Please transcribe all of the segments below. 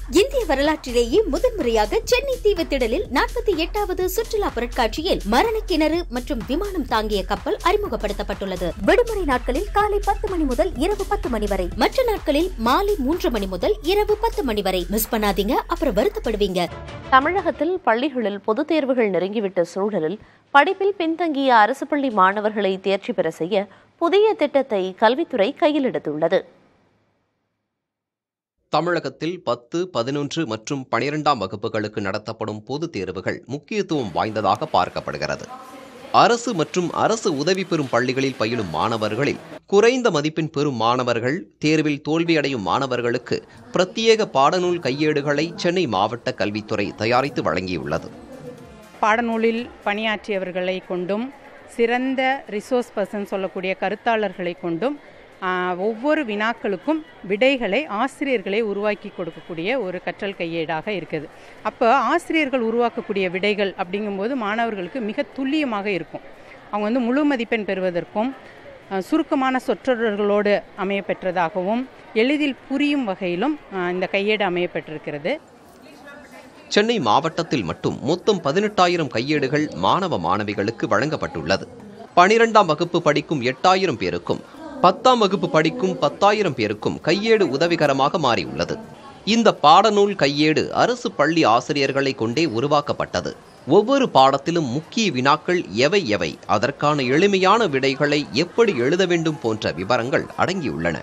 இந்திய வரலாற்றிலேயே முதன்முறையாக சென்னை தீவுத்திடலில் நாற்பத்தி எட்டாவது சுற்றுலா பொருட்காட்சியில் மரண கிணறு மற்றும் விமானம் தாங்கிய கப்பல் அறிமுகப்படுத்தப்பட்டுள்ளது விடுமுறை நாட்களில் காலை பத்து மணி முதல் இரவு பத்து மணி வரை மற்ற நாட்களில் மாலை மூன்று மணி முதல் இரவு பத்து மணி வரை மிஸ் பண்ணாதீங்க அப்புறம் வருத்தப்படுவீங்க தமிழகத்தில் பள்ளிகளில் பொதுத் தேர்வுகள் நெருங்கிவிட்ட சூழலில் படிப்பில் பின்தங்கிய அரசு பள்ளி மாணவர்களை தேர்ச்சி பெற செய்ய புதிய திட்டத்தை கல்வித்துறை கையில் எடுத்துள்ளது தமிழகத்தில் பத்து பதினொன்று மற்றும் பனிரெண்டாம் வகுப்புகளுக்கு நடத்தப்படும் பொதுத் தேர்வுகள் முக்கியத்துவம் வாய்ந்ததாக பார்க்கப்படுகிறது அரசு மற்றும் அரசு உதவி பெறும் பள்ளிகளில் பயிலும் மாணவர்களில் குறைந்த மதிப்பெண் பெறும் மாணவர்கள் தேர்வில் தோல்வியடையும் மாணவர்களுக்கு பிரத்யேக பாடநூல் கையேடுகளை சென்னை மாவட்ட கல்வித்துறை தயாரித்து வழங்கியுள்ளது பாடநூலில் பணியாற்றியவர்களை கொண்டும் சிறந்த ரிசோர்ஸ் பர்சன் சொல்லக்கூடிய கருத்தாளர்களை கொண்டும் ஆ, ஒவ்வொரு வினாக்களுக்கும் விடைகளை ஆசிரியர்களே உருவாக்கி கொடுக்கக்கூடிய ஒரு கற்றல் கையேடாக இருக்குது அப்போ ஆசிரியர்கள் உருவாக்கக்கூடிய விடைகள் அப்படிங்கும்போது மாணவர்களுக்கு மிக துல்லியமாக இருக்கும் அவங்க வந்து முழு மதிப்பெண் பெறுவதற்கும் ஆ, சுருக்கமான சொற்றொடர்களோடு அமையப்பெற்றதாகவும் எளிதில் புரியும் வகையிலும் ஆ, இந்த கையேடு அமையப்பெற்றிருக்கிறது சென்னை மாவட்டத்தில் மட்டும் மொத்தம் பதினெட்டாயிரம் கையேடுகள் மாணவ மாணவிகளுக்கு வழங்கப்பட்டுள்ளது பனிரெண்டாம் வகுப்பு படிக்கும் எட்டாயிரம் பேருக்கும் பத்தாம் வகுப்பு படிக்கும் பத்தாயிரம் பேருக்கும் கையேடு உதவிகரமாக மாறியுள்ளது இந்த பாடநூல் கையேடு அரசு பள்ளி ஆசிரியர்களை கொண்டே உருவாக்கப்பட்டது ஒவ்வொரு பாடத்திலும் முக்கிய வினாக்கள் எவை எவை அதற்கான எளிமையான விடைகளை எப்படி எழுத வேண்டும் போன்ற விவரங்கள் அடங்கியுள்ளன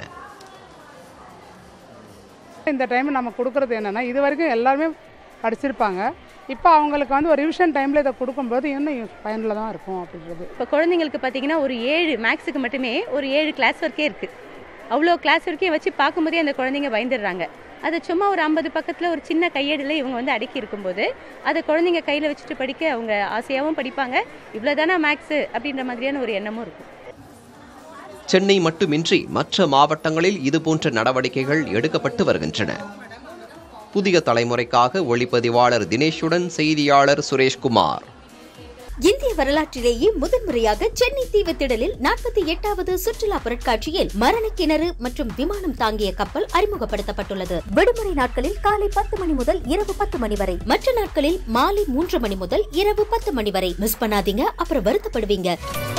இந்த டைம் நம்ம கொடுக்குறது என்னென்னா இது வரைக்கும் எல்லாருமே படிச்சிருப்பாங்க இப்போ அவங்களுக்கு வந்து ஒரு ரிவிஷன் டைமில் இதை கொடுக்கும்போது இன்னும் பயனுள்ளதாக இருக்கும் அப்படின்றது இப்போ குழந்தைங்களுக்கு பார்த்தீங்கன்னா ஒரு ஏழு மேக்ஸுக்கு மட்டுமே ஒரு ஏழு கிளாஸ் ஒர்க்கே இருக்குது அவ்வளோ கிளாஸ் ஒர்க்கையும் வச்சு பார்க்கும்போதே அந்த குழந்தைங்க பயந்துடுறாங்க அது சும்மா ஒரு ஐம்பது பக்கத்தில் ஒரு சின்ன கையேடில் இவங்க வந்து அடுக்கி இருக்கும்போது அதை குழந்தைங்க கையில் வச்சுட்டு படிக்க அவங்க ஆசையாகவும் படிப்பாங்க இவ்வளோதானா மேக்ஸு அப்படின்ற மாதிரியான ஒரு எண்ணமும் இருக்கும் சென்னை மட்டுமின்றி மற்ற மாவட்டங்களில் இதுபோன்ற நடவடிக்கைகள் எடுக்கப்பட்டு வருகின்றன புதிய தலைமுறைக்காக ஒளிப்பதிவாளர் தினேஷுடன் செய்தியாளர் சுரேஷ்குமார் இந்திய வரலாற்றிலேயே முதன்முறையாக சென்னை தீவுத்திடலில் நாற்பத்தி எட்டாவது சுற்றுலா பொருட்காட்சியில் மரண கிணறு மற்றும் விமானம் தாங்கிய கப்பல் அறிமுகப்படுத்தப்பட்டுள்ளது விடுமுறை நாட்களில் காலை பத்து மணி முதல் இரவு பத்து மணி வரை மற்ற நாட்களில் மாலை மூன்று மணி முதல் இரவு பத்து மணி வரை மிஸ் பண்ணாதீங்க அப்புறம் வருத்தப்படுவீங்க